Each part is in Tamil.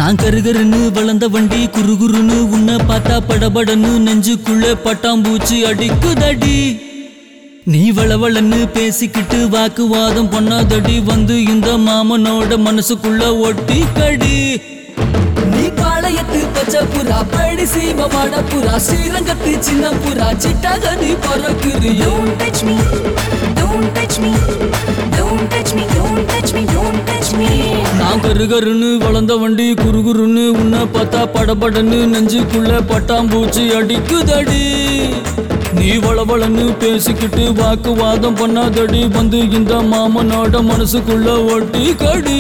நான் கருகருன்னு வளர்ந்த வண்டி குறுகுறுன்னு உன்னை பார்த்தா படபடன்னு நெஞ்சுக்குள்ள பட்டாம்பூச்சி அடிக்குதடி நீ வளவளன்னு பேசிக்கிட்டு வாக்குவாதம் பண்ணாதடி வந்து இந்த மாமனோட மனசுக்குள்ள ஒட்டி கடி நீ பாளையத்து பச்சை புறா படி சீம மாட புறா ஸ்ரீரங்கத்து சின்ன புறா சிட்டாக நீ பறக்குறியோ Don't touch me, don't touch me, don't touch me, don't touch me, don't touch me. நான் கருகருன்னு வளர்ந்த வண்டி குறுகுறுன்னு உன்னை பார்த்தா படபடன்னு நெஞ்சுக்குள்ள பட்டாம்பூச்சி அடிக்குதடி நீ வளவளன்னு பேசிக்கிட்டு வாக்குவாதம் பண்ணாதடி வந்து இந்த மாமனோட மனசுக்குள்ள ஒட்டி கடி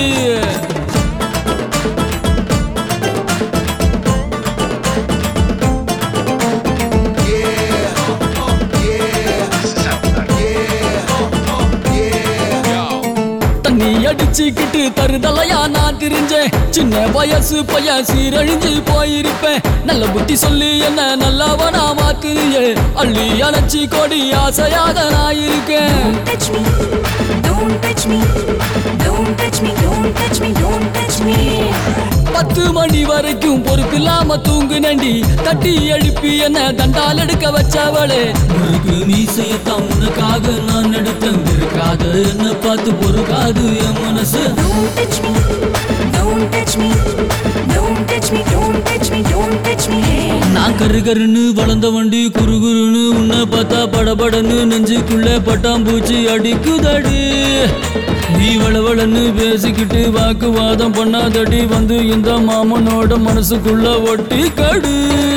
தண்ணி அடிச்சுக்கிட்டு தருதலையா நான் திரிஞ்சேன் சின்ன வயசு பையன் சீரழிஞ்சு போயிருப்பேன் நல்ல புத்தி சொல்லி என்ன நல்லவனா மாத்திரியே அள்ளி அணைச்சி கொடி ஆசையாக நான் இருக்கேன் Don't touch me, don't touch me, don't touch me, don't touch me, don't touch me. பத்து மணி வரைக்கும் பொறுப்பில்லாம தூங்கு நண்டி தட்டி எழுப்பி என்ன தண்டால் எடுக்க வச்சவளே முறுக்கு மீசையத்தான் உனக்காக நான் எடுத்தேன் இருக்காத என்ன பார்த்து பொறுக்காது என் மனசு Don't touch me, don't touch me, don't touch me, don't touch me, don't touch me. நான் கருகருன்னு வளர்ந்த வண்டி குறுகுறுன்னு உன்னை பார்த்தா படபடன்னு நெஞ்சுக்குள்ள பட்டாம்பூச்சி அடிக்குதடி நீ வளவளன்னு பேசிக்கிட்டு வாக்குவாதம் பண்ணாதடி வந்து இந்த மாமனோட மனசுக்குள்ள ஒட்டி கடு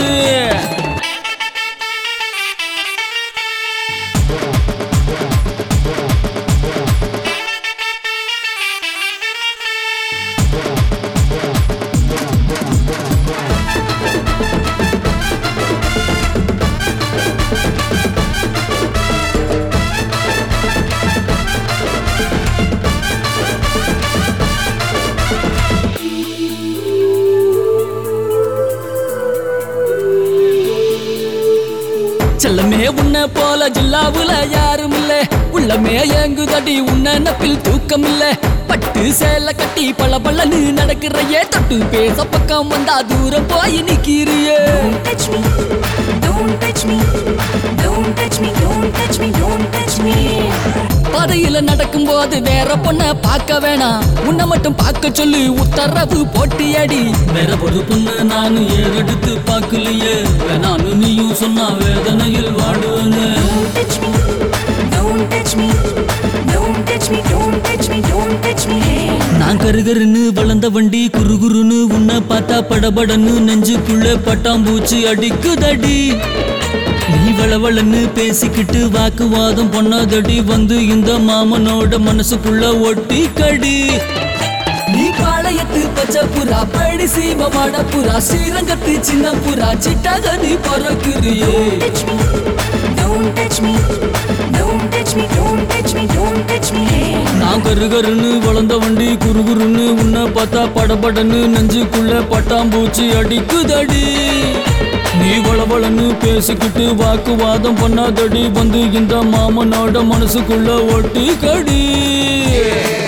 செல்லமே உன்னை போல ஜில்லாவுல யாரும் இல்ல உள்ளமே ஏங்குதடி உன்ன நப்பில் தூக்கம் இல்ல பட்டு சேலை கட்டி பல பல்லன்னு நடக்கிறையே தொட்டு பேச பக்கம் வந்தா தூரம் போய் நிக்கிறியே Don't touch me, don't touch me, don't touch me, don't touch me, don't touch me. பாதையில நடக்கும்போது வேற பொண்ண பார்க்க வேணாம் உன்னை மட்டும் பார்க்க சொல்லி உத்தரவு போட்டியடி வேற ஒரு பொண்ணு நானும் ஏறெடுத்து பார்க்கலையே வேணான்னு நீயும் சொன்னா வேதனையில் வாடுவேன்னு Don't touch me, don't touch me, don't touch me, don't touch me, don't touch me. நான் கருகருன்னு வளர்ந்த வண்டி குறுகுறுன்னு உன்னை பார்த்தா படபடன்னு நெஞ்சுக்குள்ள பட்டாம்பூச்சி அடிக்குதடி நீ வளவளன்னு பேசிக்கிட்டு வாக்குவாதம் பண்ணாதடி வந்து இந்த மாமனோட மனசுக்குள்ள ஒட்டி கடி நீ பாளையத்து பச்சை புறா படி சீம மாட புறா ஸ்ரீரங்கத்து சின்ன புறா சிட்டாக நீ பறக்குறியே Don't touch me, don't touch me, don't touch me, don't touch me. நான் கருகருன்னு வளர்ந்த வண்டி குறுகுறுன்னு உன்னை பார்த்தா படபடன்னு நெஞ்சுக்குள்ள பட்டாம்பூச்சி அடிக்குதடி நீ வளவளன்னு பேசிக்கிட்டு வாக்குவாதம் பண்ணாதடி வந்து இந்த மாமனோட மனசுக்குள்ள ஒட்டி கடி